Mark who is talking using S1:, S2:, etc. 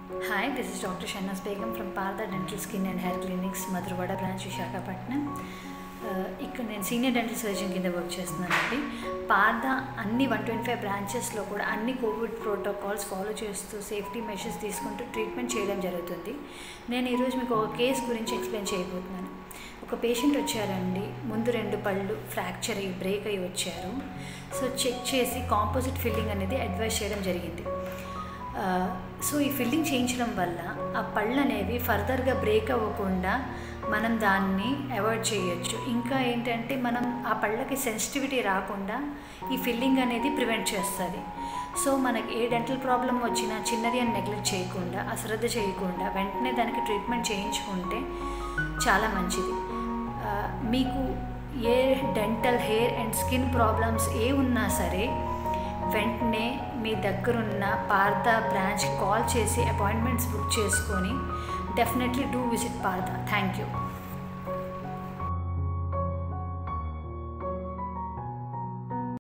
S1: Hi, this is Dr. Shahnaz Begum from Parda Dental Skin and Hair Clinics, Madhurawada branch Visakhapatnam Uh, ఇక్కడ నేను senior dental surgeon కింద work చేస్తున్నానండి పార్దా అన్ని one twenty five బ్రాంచెస్లో కూడా అన్ని కోవిడ్ ప్రోటోకాల్స్ ఫాలో చేస్తూ సేఫ్టీ మెషర్స్ తీసుకుంటూ ట్రీట్మెంట్ చేయడం జరుగుతుంది నేను ఈరోజు మీకు ఒక కేస్ గురించి ఎక్స్ప్లెయిన్ చేయబోతున్నాను ఒక పేషెంట్ వచ్చారండి ముందు రెండు పళ్ళు ఫ్రాక్చర్ అయ్యి బ్రేక్ అయ్యి వచ్చారు సో చెక్ చేసి కాంపోజిట్ ఫిల్లింగ్ అనేది అడ్వైస్ చేయడం జరిగింది ఆ, సో ఈ ఫిల్లింగ్ చేయించడం వల్ల ఆ పళ్ళు అనేవి ఫర్దర్గా బ్రేక్ అవ్వకుండా మనం దాన్ని అవాయిడ్ చేయొచ్చు ఇంకా ఏంటంటే మనం ఆ పళ్ళకి సెన్సిటివిటీ రాకుండా ఈ ఫిల్లింగ్ అనేది ప్రివెంట్ చేస్తుంది సో మనకి ఏ డెంటల్ ప్రాబ్లం వచ్చినా చిన్నది అని నెగ్లెక్ట్ చేయకుండా అశ్రద్ధ చేయకుండా వెంటనే దానికి ట్రీట్మెంట్ చేయించుకుంటే చాలా మంచిది ఆ, మీకు ఏ dental hair and skin problems ఏ ఉన్నా సరే వెంటనే మీ దగ్గరున్న పార్దా బ్రాంచ్ కాల్ చేసి అపాయింట్మెంట్స్ బుక్ చేసుకొని definitely do visit Partha thank you